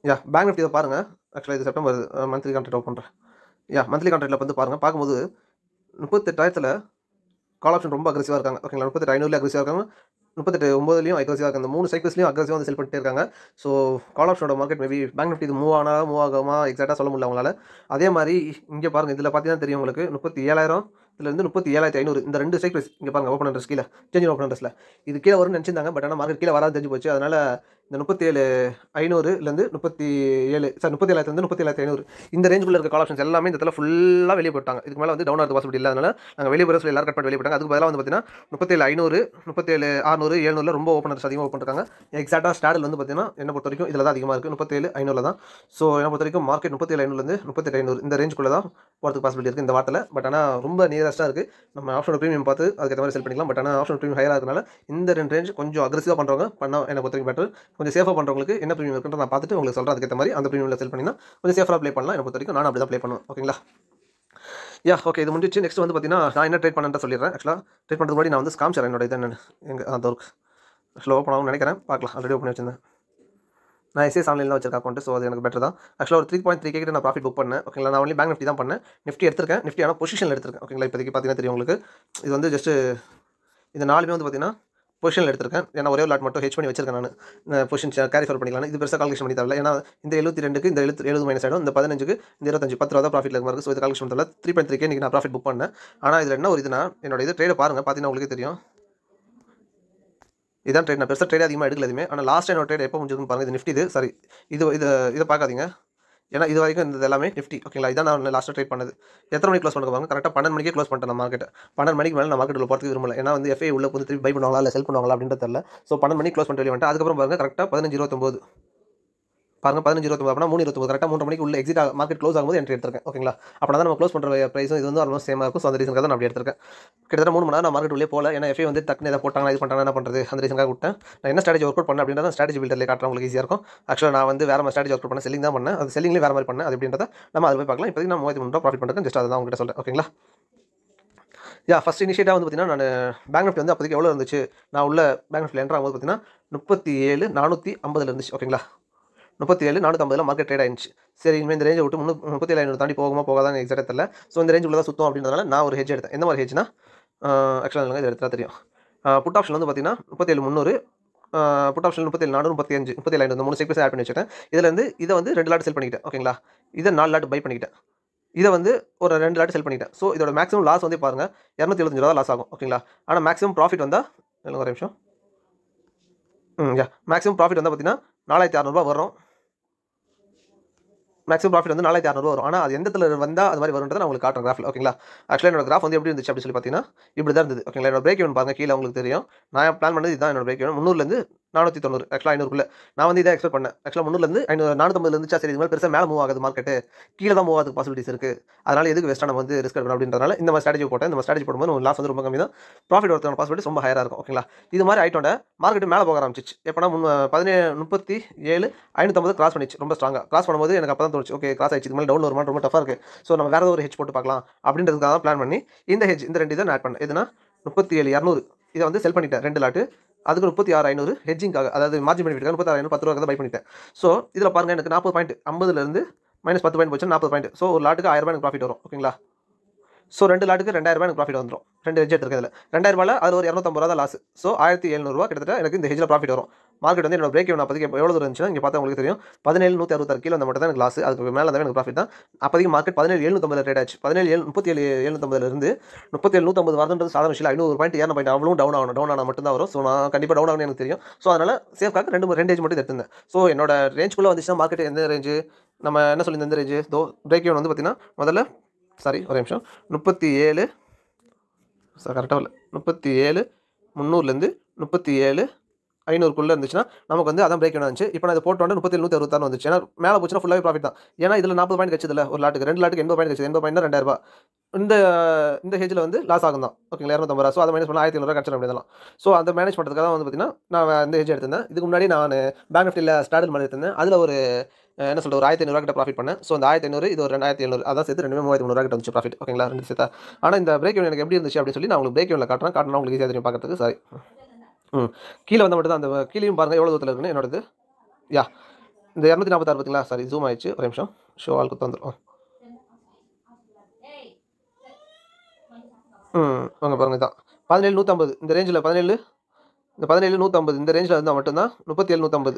யா பேங்க் நிஃப்டி இதை பாருங்கள் ஆக்சுவலாக இது செப்டம்பர் மந்த்லி கான்ட்ராக்ட் ஓப்பன் பண்ணுறேன் யா மந்த்லி கான்ட்ராக்டில் வந்து பாருங்கள் பார்க்கும்போது முப்பத்தெட்டாயிரத்தில் கால் ஆப்ஷன் ரொம்ப அக்ரெசிவாக இருக்காங்க ஓகேங்களா முப்பத்தெட்டு ஐநூறுல அக்ரெசிவாக இருக்காங்க முப்பத்தெட்டு ஒம்பதுலையும் அக்ரெசிவாக இருக்காங்க இந்த மூணு சைக்கிள்ஸ்லையும் அக்ரெசிவாக வந்து செல் பண்ணிட்டே இருக்காங்க ஸோ கால் ஆப்ஷனோட மார்க்கெட் மேபி பேங்க் நிஃப்டி இது மூவ் ஆனா மூவ் ஆகாமா எக்ஸாக்டாக சொல்ல முடியல அவங்களால அதே மாதிரி இங்கே பாருங்கள் இதில் பார்த்தீங்கன்னா தெரியும் உங்களுக்கு முப்பத்தி ஏழாயிரம் இதுலேருந்து முப்பத்தி ஏழாயிரத்தி ஐநூறு இந்த ரெண்டு சைக்கிள்ஸ் இங்கே பாருங்கள் ஓப்பன் அண்ட்ரஸ் கீழே சேஞ்ச் ஓப்பன் அண்ட்ரஸில் இது கீழே வரும்னு நினச்சிருந்தாங்க பட் ஆனால் மார்க்கெட் கீழே வராது தெரிஞ்சு போச்சு அதனால் இந்த முப்பத்தி ஏழு ஐநூறுலேருந்து முப்பத்தி ஏழு சார் முப்பத்தி ஏழாயிரத்துலேருந்து முப்பத்தி ஏழாயிரத்தி ஐநூறு இந்த ரேஞ்சுக்குள்ள இருக்க கால் ஆப்ஷன்ஸ் எல்லாமே இந்த இடத்துல ஃபுல்லாக வெளியே போட்டாங்க இதுக்கு மேலே வந்து டவுன் ஆகிறது பாசிபிலிட்டி இல்லை அதனால் நாங்கள் வெளியே போகிற சொல்லி எல்லாரும் கட் பண்ணி வெளியே போட்டாங்க அதுக்கு பதிலாக வந்து பார்த்தீங்கன்னா முப்பத்தேழு ஐநூறு முப்பத்தேழு ஆறுநூறு எழுநூறுல ரொம்ப ஓப்பனர்ஸ் அதிகமாக ஓப்பன் இருக்காங்க எக்ஸாக்டாக ஸ்டாடில் வந்து பார்த்தீங்கன்னா என்ன பொறுத்த வரைக்கும் இதில் தான் அதிகமாக இருக்குது முப்பத்தேழு ஐநூறுல தான் ஸோ என்ன பொறுத்த வரைக்கும் மார்க்கெட் முப்பத்தேழு ஐநூறுலேருந்து முப்பத்தெட்டு ஐநூறு இந்த ரேஞ்சுக்குள்ள தான் போகிறதுக்கு பாசிபிலிட்டி இருக்குது இந்த வாரத்தில் பட் ஆனால் ரொம்ப நியரஸ்ட்டாக இருக்குது நம்ம ஆப்ஷன் ப்ரீமியம் பார்த்து அதுக்கேற்ற மாதிரி செல் பண்ணிக்கலாம் பட் ஆனால் ஆப்ஷன் ப்ரீமியம் ஹையாக இருக்கனால இந்த ரெண்டு ரேஞ்ச் கொஞ்சம் அக்ரெசிவாக பண்ணுறவங்க பண்ணால் என்ன பொறுத்த வரைக்கும் பெட்டர் கொஞ்சம் சேஃபாக பண்ணுறவங்களுக்கு என்ன ப்ரீமியம் இருக்குன்ற நான் பார்த்துட்டு உங்களுக்கு சொல்கிறேன் அதுக்கேற்ற மாதிரி அந்த ப்ரீமியமில் செல் பண்ணினா கொஞ்சம் சேஃபாக ப்ளே பண்ணலாம் என்ன பொறுத்த வரைக்கும் நான் அப்படி தான் ப்ளே பண்ணுவேன் ஓகேங்களா யா ஓகே இது முடிஞ்சிச்சு நெக்ஸ்ட் வந்து பார்த்தீங்கன்னா நான் என்ன ட்ரேட் பண்ணேன் சொல்லிடுறேன் ஆக்சுவலாக ட்ரேட் பண்ணுறது முன்னாடி நான் வந்து காமிச்சேன் என்னோட இது என்னென்னு எங்கள் அந்த ஒர்க் ஆக்சுவலாக ஓப்பன் ஆகும்னு நினைக்கிறேன் பார்க்கலாம் ஆல்ரெடி ஓப்பன் வச்சிருந்தேன் நான் எஸ்எஸ் ஆன்லைனில் வச்சிருக்க அக்கௌண்ட் ஸோ அது எனக்கு பெட்டர் தான் ஆக்சுவலாக ஒரு த்ரீ பாயிண்ட் த்ரீ கேட்டு நான் ப்ராஃபிட் புக் பண்ணேன் ஓகேங்களா நான் ஒன்லி பேங்க் நிஃப்டி தான் பண்ணேன் நிஃப்டி எடுத்திருக்கேன் நிஃப்டி ஆனால் பொசிஷனில் எடுத்திருக்கேன் ஓகேங்களா இப்போதைக்கு பார்த்தீங்கன்னா தெரியும் உங்களுக்கு இது வந்து ஜஸ்ட்டு இந்த நாலுமே வந்து பார்த்தீங்கன்னா பொசிஷனில் எடுத்திருக்கேன் ஏன்னா ஒரே ஒரு லாட் மட்டும் ஹெச் பண்ணி வச்சிருக்கேன் நான் பொசிஷன் கேரி ஃபார் பண்ணிக்கலாம் இது பெருசாக கால்குலேஷன் பண்ணி தரல ஏன்னா இந்த எழுபத்தி ரெண்டுக்கு இந்த எழுபத்தி எழுபது மைனஸ் ஆகிடும் இந்த பதினஞ்சுக்கு இந்த இருபத்தஞ்சு பத்து ரூபா தான் ப்ராஃபிட் இருக்குது ஸோ இது கால்குலேஷன் பண்ணல த்ரீ பாயிண்ட் த்ரீக்கே இன்றைக்கி நான் ப்ராஃபிட் புக் பண்ணேன் ஆனால் இதில் என்ன ஒரு இதுனா என்னோட இது ட்ரேடை பாருங்கள் பார்த்தீங்கன்னா உங்களுக்கு தெரியும் இதான் ட்ரேட் நான் பெருசாக ட்ரேட் அதிகமாக எடுக்கல எதுவுமே ஆனால் லாஸ்ட் என்னோட ட்ரேட் எப்போ முடிஞ்சதுன்னு பாருங்கள் இது நிஃப்டி இது சாரி இது இது இதை பார்க்காதீங்க ஏன்னா இது வரைக்கும் இந்த எல்லாமே நிஃப்டி ஓகேங்களா இதான் நான் லாஸ்ட்டாக ட்ரேட் பண்ணது எத்தனை மணிக்கு க்ளோஸ் பண்ண பாருங்க கரெக்டாக பன்னெண்டு மணிக்கே க்ளோஸ் பண்ணிட்டேன் நான் மார்க்கெட் பன்னெண்டு மணிக்கு மேலே நான் மார்க்கெட்டில் போகிறதுக்கு விரும்பல ஏன்னா வந்து எஃப்ஐ உள்ள வந்து திருப்பி பை பண்ணுவாங்களா இல்லை செல் பண்ணுவாங்களா அப்படின்றது தெரியல ஸோ பன்னெண்டு மணிக்கு க்ளோஸ் பண்ணிட்டு வெளியே வந்துட்டு அதுக்கப்புறம் பாருங்க கரெக்டாக பதினஞ்சு இருபத்தொம்போது பாருங்க பதினஞ்சு இருபத்தொம்பது அப்படின்னா மூணு இருபத்தொம்பது கரெக்டாக மூணு மணிக்கு உள்ள எக்ஸிட் மார்க்கெட் க்ளோஸ் ஆகும்போது என்ட்ரி எடுத்திருக்கேன் ஓகேங்களா அப்போ தான் நம்ம க்ளோஸ் பண்ணுற ப்ரைஸும் இது வந்து ஆல்மோஸ்ட் சேமாக இருக்கும் ஸோ அந்த ரீசனுக்காக தான் நான் அப்படி எடுத்திருக்கேன் கிட்டத்தட்ட மூணு மணி நேரம் நான் மார்க்கெட் உள்ளே போகல ஏன்னா எஃப்ஐ வந்து டக்குனு எதாவது போட்டாங்க இது பண்ணுறாங்க என்ன பண்ணுறது அந்த ரீசனுக்காக விட்டேன் நான் என்ன ஸ்ட்ராட்டஜி ஒர்க் அவுட் பண்ணேன் அப்படின்றத ஸ்ட்ராட்டஜி பில்டர்லேயே காட்டுறேன் உங்களுக்கு ஈஸியாக இருக்கும் ஆக்சுவலாக நான் வந்து வேறு மாதிரி ஸ்ட்ராட்டஜி ஒர்க் பண்ணேன் செல்லிங் தான் பண்ணேன் அது செல்லிங்லேயே வேறு மாதிரி பண்ணேன் அது அப்படின்றத நம்ம அதை போய் பார்க்கலாம் இப்போதைக்கு நான் மூவாயிரத்தி மூணு ப்ராஃபிட் பண்ணுறேன் ஜஸ்ட் அதை தான் உங்கள்கிட்ட சொல்கிறேன் ஓகேங்களா யா ஃபஸ்ட் இனிஷியேட்டாக வந்து பார்த்தீங்கன்னா நான் பேங்க் நிஃப்டி வந்து அப்போதைக்கு எவ்வளோ இருந்துச்சு நான் உள்ள பேங்க் நிஃப்டியில் என்ட்ரு ஆகும்போது பார்த்தீங்கன்னா முப்பத்தி ஏழு நானூற்றி ஐம்பதுல இருந்துச்சு ஓகேங்களா முப்பத்தி ஏழு நானூற்றம்பதுல மார்க்கெட் ட்ரேட் ஆயிடுச்சு சரி இனிமேல் இந்த ரேஞ்சை விட்டு முன்னு முப்பத்தி ஏழு ஐநூறு தாண்டி போகுமா போகாதான் எக்ஸாக்டாக தெரியல ஸோ இந்த ரேஞ்சுக்குள்ள தான் சுத்தம் அப்படின்றதுனால நான் ஒரு ஹெஜ் எடுத்தேன் எந்த மாதிரி ஹெஜ்னா ஆக்சுவலாக இது எடுத்தா தெரியும் புட் ஆப்ஷன் வந்து பார்த்தீங்கன்னா முப்பத்தேழு முந்நூறு புட் ஆப்ஷன் முப்பத்தேழு நானூறு முப்பத்தி அஞ்சு முப்பத்தி ஏழு இந்த மூணு செக்ஸ் ஆட் பண்ணி வச்சுட்டேன் இதில் வந்து இதை வந்து ரெண்டு லாட் செல் பண்ணிக்கிட்டேன் ஓகேங்களா இதை நாலு லாட் பை பண்ணிக்கிட்டேன் இதை வந்து ஒரு ரெண்டு லாட் செல் பண்ணிக்கிட்டேன் ஸோ இதோட மேக்ஸிமம் லாஸ் வந்து பாருங்கள் இரநூத்தி எழுபத்தஞ்சு ரூபா லாஸ் ஆகும் ஓகேங்களா ஆனால் மேக்ஸிமம் ப்ராஃபிட் வந்தால் ஒரு நிமிஷம் ம் யா மேக்ஸிமம் ப்ராஃபிட் வந்து பார்த்தீங்கன்னா நாலாயிரத்தி அறநூறுபா வரும் மேக்ஸிமம் ப்ராஃபிட் வந்து நாலாயிரத்தி அறநூறு வரும் ஆனால் அது எந்த இடத்துல வந்தால் அது மாதிரி வரும்ன்றதை நான் உங்களுக்கு காட்டுறேன் கிராஃபில் ஓகேங்களா ஆக்சுவலாக என்னோட கிராஃப் வந்து எப்படி இருந்துச்சு அப்படின்னு சொல்லி பார்த்தீங்கன்னா இப்படி தான் இருந்தது ஓகேங்களா என்னோட பிரேக் இவன் பாருங்க கீழே உங்களுக்கு தெரியும் நான் பிளான் பண்ணது இதுதான் என்னோட பிரேக் இவன் முந்நூறுலேருந்து நானூற்றி தொண்ணூறு ஆக்சுவலாக ஐநூறுக்குள்ள நான் வந்து இதை எக்ஸ்பெக்ட் பண்ணேன் ஆக்சுவலாக முந்நூறுலேருந்து ஐநூறு நானூற்றம்பதுல இருந்துச்சா சரி இது மாதிரி பெருசாக மேலே மூவ் ஆகுது மார்க்கெட்டு கீழே தான் மூவ் ஆகுது பாசிபிலிட்டிஸ் இருக்குது அதனால் எதுக்கு வேஸ்ட்டாக நம்ம வந்து ரிஸ்க் எடுக்கணும் அப்படின்றனால இந்த மாதிரி ஸ்ட்ராட்டஜி போட்டேன் இந்த மாதிரி ஸ்ட்ராட்டஜி போடும்போது லாஸ் வந்து ரொம்ப கம்மி தான் ப்ராஃபிட் ஒருத்தர் பாசிபிலிட்டி ரொம்ப ஹையாக இருக்கும் ஓகேங்களா இது மாதிரி ஐட்டோட மார்க்கெட் மேலே போக ஆரம்பிச்சிச்சு எப்போனா முன் பதினேழு முப்பத்தி ஏழு ஐநூற்றம்பது கிராஸ் பண்ணிச்சு ரொம்ப ஸ்ட்ராங்காக கிராஸ் பண்ணும்போது எனக்கு அப்போ தான் தோணுச்சு ஓகே கிராஸ் ஆயிடுச்சு இது மாதிரி டவுன் வருமா ரொம்ப டஃபாக இருக்குது ஸோ நம்ம வேறு ஒரு ஹெச் போட்டு பார்க்கலாம் அப்படின்றதுக்காக தான் பிளான் பண்ணி இந்த ஹெச் இந்த ரெண்டு இதை நான் ஆட் பண்ணேன் எதுனா முப்பத்தி ஏழு இரநூறு இதை வந்து செல் பண்ணிட்டேன் ரெண்டு லாட்டு அதுக்கு முப்பத்தி ஆறு ஐநூறு ஹெஜிங்காக அதாவது மார்ஜின் பெனிஃபிட் முப்பத்தி ஆறு ஐநூறு பத்து ரூபா பை பண்ணிட்டேன் ஸோ இதில் பாருங்கள் எனக்கு நாற்பது பாயிண்ட் ஐம்பதுலேருந்து மைனஸ் பத்து பாயிண்ட் போச்சு நாற்பது பாயிண்ட் ஸோ ஒரு லாட்டுக்கு ஆயிரம் ரூபாய் எனக்கு ப்ராஃபிட் வரும் ஓகேங்களா ஸோ ரெண்டு லாட்டுக்கு ரெண்டாயிரம் ரூபாய் எனக்கு ப்ராஃபிட் வந்துடும் ரெண்டு ஹெஜ் எடுத்துருக்கிறதுல ரெண்டாயிரம் ரூபாயில் அது ஒரு இரநூத்தம்பது ரூபா தான் லாஸ் ஸோ ஆயிரத்தி எழுநூறுவா கிட்டத்தட்ட எனக்கு இந்த ஹெஜில் ப்ராஃபிட் வரும் மார்க்கெட் வந்து என்னோட பிரேக் நான் அப்போதைக்கு எவ்வளோ தூரம் இருந்துச்சுன்னா இங்கே பார்த்தா உங்களுக்கு தெரியும் பதினேழு நூற்றி அறுபத்தாறு கிலோ அந்த மட்டும் தான் எனக்கு லாஸ் அதுக்கு மேலே தான் எனக்கு ப்ராஃபிட் தான் அப்போதைக்கு மார்க்கெட் பதினேழு எழுநூத்தம்பது ரேட் ஆச்சு பதினேழு ஏழு முப்பத்தி ஏழு எழுநூத்தம்பதுலேருந்து முப்பத்தி ஏழு நூற்றம்பது வரதுன்றது சாதாரண விஷயம் ஐநூறு பாயிண்ட் ஏழு பாயிண்ட் அவ்வளோ டவுன் ஆகணும் டவுன் ஆனால் மட்டும் தான் வரும் ஸோ நான் கண்டிப்பாக டவுன் ஆகணும் எனக்கு தெரியும் ஸோ அதனால் சேஃப்காக ரெண்டு ரெண்டு ஏஜ் மட்டும் எடுத்திருந்தேன் ஸோ என்னோட ரேஞ்சுக்குள்ளே வந்துச்சுன்னா மார்க்கெட் எந்த ரேஞ்சு நம்ம என்ன சொல்லி எந்த ரேஞ்சு தோ பிரேக் வந்து பார்த்தீங்கன்னா முதல்ல சாரி ஒரு நிமிஷம் முப்பத்தி ஏழு சார் கரெக்டாக இல்லை முப்பத்தி ஏழு முந்நூறுலேருந்து முப்பத்தி ஏழு ஐநூறுக்குள்ளே இருந்துச்சுன்னா நமக்கு வந்து அதான் பிரேக் இருந்துச்சு இப்போ நான் இதை போட்டு வந்து முப்பத்தி நூற்றி அறுபத்தாறு வந்துச்சு ஏன்னா மேலே போச்சுன்னா ஃபுல்லாகவே ப்ராஃபிட் தான் ஏன்னா இதில் நாற்பது பாயிண்ட் கட்சதில்ல ஒரு லாட்டுக்கு ரெண்டு லாட்டுக்கு எண்பது பாயிண்ட் கட்சி எண்பது பாயிண்ட் ரெண்டாயிரரூபா இந்த இந்த ஹேஜில் வந்து லாஸ் ஆகும் தான் ஓகேங்களா இரநூத்தம்பது ரூபா ஸோ அதை மைனஸ் பண்ணால் ஆயிரத்தி ஐநூறுவா கட்சி அப்படிதான் ஸோ அந்த மேனேஜ் பண்ணுறதுக்காக தான் வந்து பார்த்தீங்கன்னா நான் இந்த ஹேஜ் எடுத்திருந்தேன் இதுக்கு முன்னாடி நான் பேங்க் நிஃப்டியில் ஸ்டார்டல் மாதிரி எடுத்திருந்தேன் அதில் ஒரு என்ன சொல்கிறது ஒரு ஆயிரத்தி ஐநூறுவா கிட்ட ப்ராஃபிட் பண்ணேன் ஸோ அந்த ஆயிரத்தி ஐநூறு இது ஒரு ரெண்டாயிரத்தி ஐநூறு அதான் சேர்த்து ரெண்டு மூவாயிரத்தி முந்நூறு கிட்ட வந்துச்சு ப்ராஃபிட் ஓகேங்களா ரெண்டு சேர்த்தா ஆனால் இந்த பிரேக் எனக்கு எப்படி இருந்துச்சு அப்படின்னு சொல்லி நான் உங்களுக்கு பிரேக் காட்டுறேன் காட்டினா உங்களுக்கு ஈஸியாக தெரியும் பார்க்கறதுக்கு சாரி ம் கீழே வந்த மட்டும் தான் அந்த கீழேயும் பாருங்கள் எவ்வளோ தூரத்தில் இருக்குன்னு என்னோடது யா இந்த இரநூத்தி நாற்பத்தாறு பார்த்தீங்களா சாரி ஜூம் ஆயிடுச்சு ஒரு நிமிஷம் ஷோ ஆல் குத்து வந்துடும் ம் வாங்க பாருங்க இதான் பதினேழு நூற்றம்பது இந்த ரேஞ்சில் பதினேழு இந்த பதினேழு நூற்றம்பது இந்த ரேஞ்சில் இருந்தால் மட்டும்தான் முப்பத்தி ஏழு நூற்றம்பது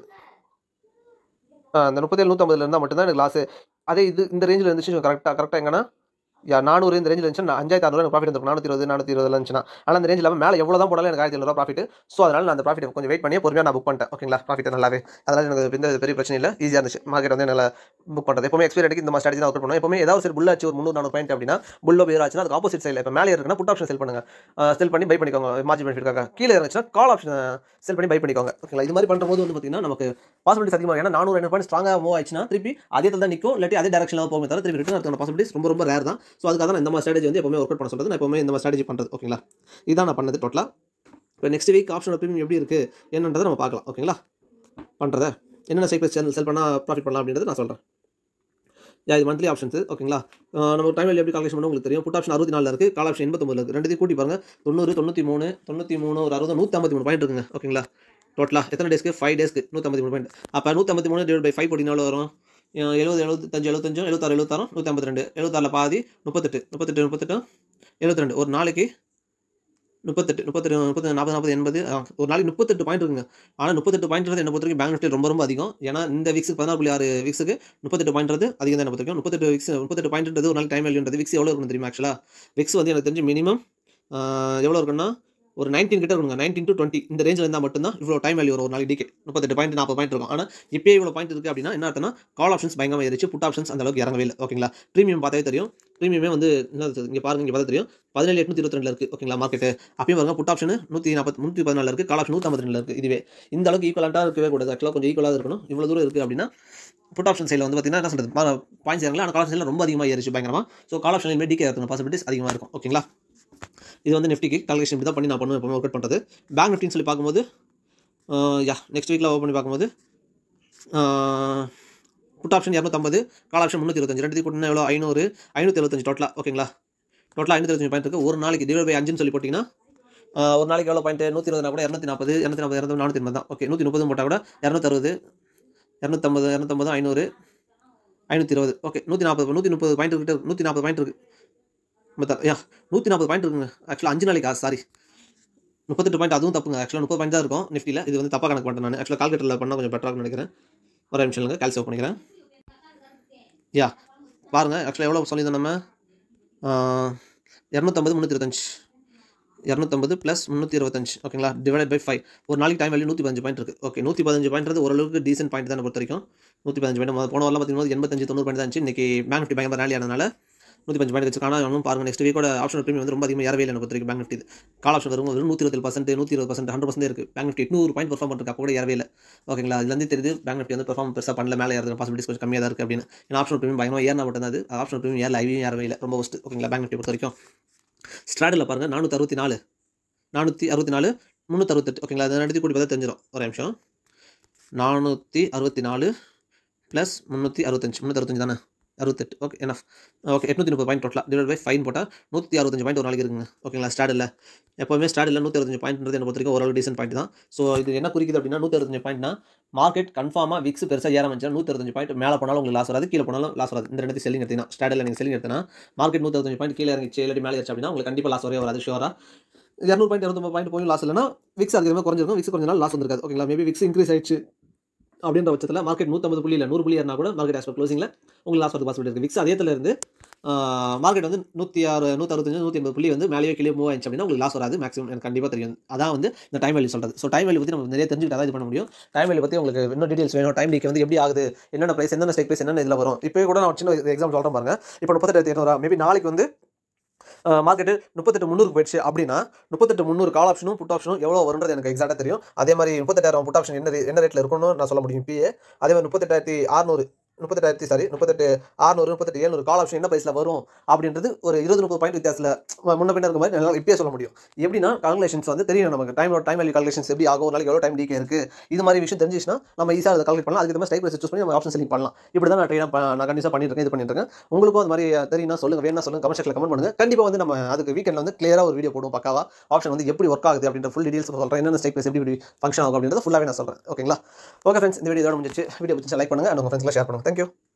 ஆ இந்த முப்பத்தி ஏழு நூற்றம்பதுல இருந்தால் மட்டும்தான் எனக்கு லாஸு அதே இது இந்த ரேஞ்சில் இருந்துச்சு கரெக்டாக கரெக்டாக எங்கன்னா யா நானூறு இந்த ரேஞ்சில் இருந்துச்சு அஞ்சாயிரத்தி அறுநூறு எனக்கு ப்ராஃபிட் இருக்கும் நானூற்றி இருபது நானூற்றி இருபதுல இருந்துச்சுன்னா ஆனால் அந்த ரேஞ்சில் மேலே எவ்வளோ தான் போடாலும் எனக்கு ஆயிரத்தி எழுநூறு ப்ராஃபிட் ஸோ அதனால் நான் அந்த ப்ராஃபிட் கொஞ்சம் வெயிட் பண்ணி பொறுமையாக நான் புக் பண்ணிட்டேன் ஓகேங்களா ப்ராஃபிட் நல்லாவே அதனால் எனக்கு எந்த பெரிய பிரச்சனை இல்லை ஈஸியாக இருந்துச்சு மார்க்கெட் வந்து நல்லா புக் பண்ணுறது எப்பவுமே எக்ஸ்பீரி அடிக்கு இந்த மாதிரி ஸ்ட்ராட்டஜி தான் ஒர்க் பண்ணுவோம் எப்பவுமே ஏதாவது சரி புல்லாச்சு ஒரு முந்நூறு நானூறு பாயிண்ட் அப்படின்னா புல்லோ பேர் ஆச்சுன்னா அதுக்கு ஆப்போசிட் சைடில் இப்போ மேலே இருக்குன்னா புட் ஆப்ஷன் செல் பண்ணுங்க செல் பண்ணி பை பண்ணிக்கோங்க மார்ஜின் பெனிஃபிட்காக கீழே இருந்துச்சுன்னா கால் ஆப்ஷன் செல் பண்ணி பை பண்ணிக்கோங்க ஓகேங்களா இது மாதிரி பண்ணும்போது வந்து பார்த்தீங்கன்னா நமக்கு பாசிபிலிட்டிஸ் அதிகமாக ஏன்னா நானூறு ஐநூறு பாயிண்ட் ஸ்ட்ராங்காக மூவ் ஆயிடுச்சுன்னா திருப்பி அதே தான் நிற்கும் இல்லாட்டி அதே டேரக்ஷனில் போகும் தவிர திருப்பி ரிட்டர்ன் அதுக்கான பாசிபிலிட்டிஸ் ரொம்ப ரொம்ப ரேர் தான் ஸோ அதுக்காக தான் இந்த மாதிரி ஸ்ட்ராட்டஜி வந்து எப்பவுமே ஒர்க் அவுட் பண்ண சொல்றது நான் எப்பவுமே இந்த மாதிரி ஸ்ட்ராட்டஜி பண்ணுறது ஓகேங்களா இதான் நான் பண்ணது டோட்டலாக இப்போ நெக்ஸ்ட் வீக் ஆப்ஷன் ப்ரீமியம் எப்படி இருக்குது என்னன்றதை நம்ம பார்க்கலாம் ஓகேங்களா பண்ணுறத என்னென்ன சைக்கிள் சேனல் செல் பண்ணால் ப்ராஃபிட் பண்ணலாம் அப்படின்றத நான் சொல்கிறேன் யா இது மந்த்லி ஆப்ஷன்ஸ் ஓகேங்களா அஹ் நம்ம டைம் எப்படி கால்குலேஷன் பண்ண உங்களுக்கு தெரியும் புட் ஆப்ஷன் அறுபத்தி நாலில் இருக்குது கால் ஆப்ஷன் எண்பத்தொம்பதுல இருக்குது ரெண்டுத்தையும் கூட்டி பாருங்க தொண்ணூறு தொண்ணூற்றி மூணு தொண்ணூற்றி மூணு ஒரு அறுபது நூற்றம்பத்தி மூணு பாயிண்ட் இருக்குங்க ஓகேங்களா டோட்டலாக எத்தனை டேஸ்க்கு ஃபைவ் டேஸ்க்கு நூற்றம்பத்தி மூணு பாயிண்ட் அப்போ நூற்றம்பத்தி மூணு டிவைட் பை ஃபைவ் போட்டினாலும் வரும் அஹ் எழுபது எழுபத்தஞ்சு எழுபத்தஞ்சு எழுபத்தாறு எழுபத்தாறு நூற்றி ஐம்பத்தி ரெண்டு எழுபத்தாறில் பாதி முப்பத்தெட்டு முப்பத்தெட்டு முப்பத்தெட்டு எழுபத்தி ரெண்டு ஒரு நாளைக்கு முப்பத்தெட்டு முப்பத்தெட்டு முப்பத்தி நாற்பது நாற்பது எண்பது ஆ, ஒரு நாளைக்கு முப்பத்தெட்டு பாயிண்ட் இருக்குங்க ஆனால் முப்பத்தெட்டு பாயிண்ட் என்ன பொறுத்த வரைக்கும் பேங்க் நிஃப்டி ரொம்ப ரொம்ப அதிகம் ஏன்னா இந்த விக்ஸுக்கு பதினாறு புள்ளி ஆறு விக்ஸுக்கு முப்பத்தெட்டு பாயிண்ட்றது அதிகம் தான் என்ன பொறுத்த வரைக்கும் முப்பத்தெட்டு விக்ஸ் முப்பத்தெட்டு பாயிண்ட்றது ஒரு நாளைக்கு டைம் வேல்யூன்றது விக்ஸ் எவ்வளோ இருக்கணும் தெரியுமா ஆக்சுவலாக விக்ஸ் வந்து எனக்கு தெரிஞ்சு மினிமம் எவ்வளோ இருக்குன்னா ஒரு நைன்டீன் கிட்ட இருக்குங்க நைன்டீன் டு டுவெண்ட்டி இந்த ரேஞ்சில் இருந்தால் மட்டும்தான் இவ்வளோ டைம் வேல்யூ வரும் ஒரு நாளைக்கு டிக்கெட் முப்பத்தெட்டு பாயிண்ட் நாற்பது பாயிண்ட் இருக்கும் ஆனால் இப்போயே இவ்வளோ பாயிண்ட் இருக்குது அப்படின்னா என்ன அர்த்தம்னா கால் ஆப்ஷன்ஸ் பயங்கரமாக ஏறிச்சு புட் ஆப்ஷன்ஸ் அந்த அளவுக்கு இறங்கவே இல்லை ஓகேங்களா ப்ரீமியம் பார்த்தாவே தெரியும் ப்ரீமியமே வந்து என்ன இங்கே பாருங்க இங்கே பார்த்தா தெரியும் பதினேழு எட்நூத்தி இருபத்தி ரெண்டுல இருக்குது ஓகேங்களா மார்க்கெட்டு அப்பயும் பாருங்க புட் ஆப்ஷன் நூற்றி நாற்பத்தி நூற்றி பதினாலில் இருக்குது கால் ஆப்ஷன் நூற்றம்பத்தி ரெண்டில் இருக்குது இதுவே இந்த அளவுக்கு ஈக்குவலாக இருக்கவே கூடாது ஆக்சுவலாக கொஞ்சம் ஈக்குவலாக இருக்கணும் இவ்வளோ தூரம் இருக்குது அப்படின்னா புட் ஆப்ஷன் சைடில் வந்து பார்த்தீங்கன்னா என்ன சொல்கிறது பாயிண்ட்ஸ் இறங்கல ஆனால் கால் ஆப்ஷனில் ரொம்ப அதிகமாக ஏறிச்சு பயங்கரமாக ஸோ கால் ஆப்ஷன் இனிமேல் டிகே இருக்கணும் பாசிபிலிட்டிஸ் அதிகமாக இருக்கும் ஓகேங்களா இது வந்து நிஃப்டிக்கு கால்குலேஷன் இப்படி தான் பண்ணி நான் பண்ணுவேன் எப்பவுமே ஒர்க் அவுட் பண்ணுறது பேங்க் நிஃப்டின்னு சொல்லி பார்க்கும்போது யா நெக்ஸ்ட் வீக்கில் ஓப்பன் பண்ணி பார்க்கும்போது புட் ஆப்ஷன் இரநூத்தம்பது கால் ஆப்ஷன் முந்நூற்றி இருபத்தஞ்சு ரெண்டு கூட்டினா எவ்வளோ ஐநூறு ஐநூற்றி எழுபத்தஞ்சு டோட்டலாக ஓகேங்களா டோட்டலாக ஐநூற்றி எழுபத்தஞ்சு பாயிண்ட் இருக்குது ஒரு நாளைக்கு டிவைட் பை அஞ்சுன்னு சொல்லி போட்டிங்கன்னா ஆஹ் ஒரு நாளைக்கு எவ்வளோ பாயிண்ட் நூற்றி இருபதுனா கூட இரநூத்தி நாற்பது இரநூத்தி நாற்பது இரநூத்தி நானூற்றி எண்பது தான் ஓகே நூற்றி முப்பது போட்டால் கூட இரநூத்தறுபது இரநூத்தம்பது இரநூத்தம்பது ஐநூறு ஐநூற்றி இருபது ஓகே நூற்றி நாற்பது நூற்றி முப்பது பாயிண்ட் கிட்ட நூற்றி நாற்பது பாயிண்ட் இருக்குது மொத்தம் யா நூற்றி நாற்பது பாயிண்ட் இருக்குங்க ஆக்சுவலாக அஞ்சு நாளைக்கு சாரி முப்பத்தெட்டு பாயிண்ட் அதுவும் தப்புங்க ஆக்சுவலாக முப்பது பாயிண்ட் தான் இருக்கும் நிஃப்டியில் இது வந்து தப்பாக கணக்கு பண்ணிட்டேன் நான் ஆக்சுவலாக கால்குலேட்டரில் பண்ணால் கொஞ்சம் பெட்டராக நினைக்கிறேன் ஒரு நிமிஷம் இல்லைங்க கால்சி பண்ணிக்கிறேன் யா பாருங்கள் ஆக்சுவலாக எவ்வளோ சொல்லியிருந்தோம் நம்ம இரநூத்தம்பது முந்நூற்றி இருபத்தஞ்சு இரநூத்தம்பது ப்ளஸ் முந்நூற்றி இருபத்தஞ்சு ஓகேங்களா டிவைட் பை ஃபைவ் ஒரு நாளைக்கு டைம் வேல்யூ நூற்றி பதினஞ்சு பாயிண்ட் இருக்குது ஓகே நூற்றி பதினஞ்சு பாயிண்ட் ஓரளவுக்கு டீசென்ட் பாயிண்ட் தான் பொறுத்த வரைக்கும் நூற்றி பதினஞ்சு பாயிண்ட் போன வரலாம் பார்த்தீங்கன்னா எண்பத்தஞ்சு தொண்ணூறு பாயிண்ட் தான் இருந்துச்சு இன்றைக்கி பேங்க் நிஃப்டி பயங்கர ரேலி ஆனதுனால நூற்றி பஞ்சு பாயிண்ட் வச்சு ஆனால் ஒன்றும் பாருங்கள் நெக்ஸ்ட் வீக்கோட ஆப்ஷன் ப்ரீமியம் வந்து ரொம்ப அதிகமாக ஏறவே இல்லை பொறுத்த வரைக்கும் பேங்க் நிஃப்டி கால் ஆப்ஷன் வரும் வெறும் நூற்றி இருபது பர்சன்ட் நூற்றி இருபது பர்சன்ட் ஹண்ட்ரட் பர்சன்ட் இருக்குது பேங்க் நிஃப்டி எட்நூறு பாயிண்ட் பர்ஃபார்ம் பண்ணுறது அப்போ கூட ஏறவே இல்லை ஓகேங்களா அதுலேருந்து தெரியுது பேங்க் நிஃப்டி வந்து பெர்ஃபார்ம் பெருசாக பண்ணல மேலே ஏறது பாசிபிலிட்டிஸ் கொஞ்சம் கம்மியாக தான் இருக்குது அப்படின்னு ஏன்னா ஆப்ஷன் ப்ரீமியம் பயங்கரமாக ஏறினா மட்டும் தான் அது ஆப்ஷன் ப்ரீமியம் ஏறல ஐவியும் ஏறவே இல்லை ரொம்ப ஒஸ்ட் ஓகேங்களா பேங்க் நிஃப்டி பொறுத்த வரைக்கும் ஸ்ட்ராடில் பாருங்கள் நானூற்றி அறுபத்தி நாலு நானூற்றி அறுபத்தி நாலு முந்நூற்றி அறுபத்தெட்டு ஓகேங்களா அதை நடத்தி கூட்டி பார்த்தா தெரிஞ்சிடும் ஒரு நிமிஷம் நானூற்றி அறுபத்தி நாலு ப்ளஸ் முந்நூற்றி அறுபத்தஞ்சு முந்நூற்றி அறுபத்தஞ்சு தானே அறுபத்தெட்டு ஓகே என்ன ஓகே எட்நூற்றி முப்பது பாயிண்ட் டோட்டலாக டிவைட் பை ஃபைன் போட்டால் நூற்றி அறுபத்தஞ்சு பாயிண்ட் ஒரு நாளைக்கு இருக்குங்க ஓகேங்களா ஸ்டாடில் எப்போவுமே ஸ்டாடில் நூற்றி அறுபத்தஞ்சு பாயிண்ட்ன்றது என்ன பொறுத்த வரைக்கும் ஓரளவு டீசென்ட் பாயிண்ட் தான் ஸோ இது என்ன குறிக்குது அப்படின்னா நூற்றி அறுபத்தஞ்சு பாயிண்ட்னா மார்க்கெட் கன்ஃபார்மாக விக்ஸ் பெருசாக ஏற வந்துச்சுன்னா நூற்றி அறுபத்தஞ்சு பாயிண்ட் மேலே போனாலும் உங்களுக்கு லாஸ் வராது கீழே போனாலும் லாஸ் வராது இந்த ரெண்டு செல்லிங் எடுத்தீங்கன்னா ஸ்டாடில் நீங்கள் செல்லிங் எடுத்தனா மார்க்கெட் நூற்றி அறுபத்தஞ்சு பாயிண்ட் கீழே இறங்கிச்சு இல்லாட்டி மேலே ஏறிச்சு அப்படின்னா உங்களுக்கு கண்டிப்பாக லாஸ் வரவே வராது ஷோராக இரநூறு பாயிண்ட் இரநூத்தம்பது பாயிண்ட் போய் லாஸ் இல்லைனா விக்ஸ் அதுக்கு மாதிரி குறைஞ்சிருக்கும் விக்ஸ் கொஞ்ச நாள் லாஸ் வந்திருக்காது ஓகேங்களா மேபி விக்ஸ் இன்க்ரீஸ் ஆயிடுச்சு அப்படின்ற பட்சத்தில் மார்க்கெட் நூற்றம்பது புள்ளி இல்லை நூறு புள்ளி ஏறினா கூட மார்க்கெட் ஆஸ் க்ளோசிங்கில் உங்களுக்கு லாஸ் வரது பாசிபிலிட்டி இருக்குது விக்ஸ் அதே இருந்து மார்க்கெட் வந்து நூற்றி ஆறு நூற்றறுபத்தஞ்சு நூற்றி எண்பது புள்ளி வந்து மேலேயே கீழே மூவ் ஆயிடுச்சு அப்படின்னா உங்களுக்கு லாஸ் வராது மேக்ஸிமம் எனக்கு கண்டிப்பாக தெரியும் அதான் வந்து இந்த டைம் வேல்யூ சொல்கிறது ஸோ டைம் வேல்யூ பற்றி நம்ம நிறைய தெரிஞ்சுக்கிட்டா தான் இது பண்ண முடியும் டைம் வேல்யூ பற்றி உங்களுக்கு இன்னும் டீடைல்ஸ் வேணும் டைம் டீக்கு வந்து எப்படி ஆகுது என்னென்ன ப்ரைஸ் என்னென்ன ஸ்டேக் ப்ரைஸ் என்னென்ன இதில் வரும் இப்போ கூட நான் சின்ன எக்ஸாம் சொல்கிறேன் பாருங்க இப்போ முப்பத்தெட்டு இரநூறுவா மேபி நாளைக்கு வந்து மார்க்கெட்டு முப்பத்தெட்டு முந்நூறுக்கு போயிடுச்சு அப்படின்னா முப்பத்தெட்டு முந்நூறு கால் ஆப்ஷனும் புட் ஆப்ஷனும் எவ்வளோ வரும்ன்றது எனக்கு எக்ஸாக்டாக தெரியும் அதே மாதிரி முப்பத்தெட்டாயிரம் புட் ஆப்ஷன் என்ன rate- என்ன ரேட்டில் இருக்கும்னு நான் சொல்ல முடியும் பிஏ அதே மாதிரி முப்பத்தெட்டாயிரத்தி அறுநூறு முப்பத்தெட்டாயிரத்தி சாரி முப்பத்தெட்டு ஆறுநூறு முப்பத்தெட்டு ஏழ்நூறு கால் ஆப்ஷன் என்ன ப்ரைஸில் வரும் அப்படின்றது ஒரு இருபது முப்பது பாயிண்ட் வித்தியாசத்தில் முன்ன பின்ன இருக்க மாதிரி என்னால் இப்பயே சொல்ல முடியும் எப்படின்னா கால்குலேஷன்ஸ் வந்து தெரியும் நமக்கு டைம் டைம் வேல்யூ கால்குலேஷன்ஸ் எப்படி ஆகும் ஒரு நாளைக்கு எவ்வளோ டைம் டிகே இருக்குது இது மாதிரி விஷயம் தெரிஞ்சிச்சுன்னா நம்ம ஈஸியாக அதை கால்குலேட் பண்ணலாம் அதுக்கு மாதிரி ஸ்டைப் சூஸ் பண்ணி நம்ம ஆப்ஷன் செலக்ட் பண்ணலாம் இப்படி தான் நான் ட்ரெயின் நான் கண்டிப்பாக பண்ணிட்டு இருக்கேன் இது பண்ணிட்டு இருக்கேன் உங்களுக்கும் அது மாதிரி தெரியும்னா சொல்லுங்க வேணா சொல்லுங்க கமெண்ட் செக்ஷனில் கமெண்ட் பண்ணுங்க கண்டிப்பாக வந்து நம்ம அதுக்கு வீக்கெண்டில் வந்து கிளியராக ஒரு வீடியோ போடுவோம் பக்காவா ஆப்ஷன் வந்து எப்படி ஒர்க் ஆகுது அப்படின்ற ஃபுல் டீடைல்ஸ் சொல்கிறேன் என்னென்ன ஸ்டைப் எப்படி எப்படி ஃபங்க்ஷன் ஆகும் அப்படின்றது ஃபுல்லாகவே நான் சொல்கிறேன் ஓகேங்களா ஓகே ஃப்ரெண்ட்ஸ் இந்த வீடியோ இதோட முடிஞ்சிச்சு வீடியோ பிடிச்சி லைக் பண்ணுங்க அண்ட் உங்கள் ஃப்ரெண்ட்ஸ்லாம் ஷேர் பண்ணுங்க தேங்க்யூ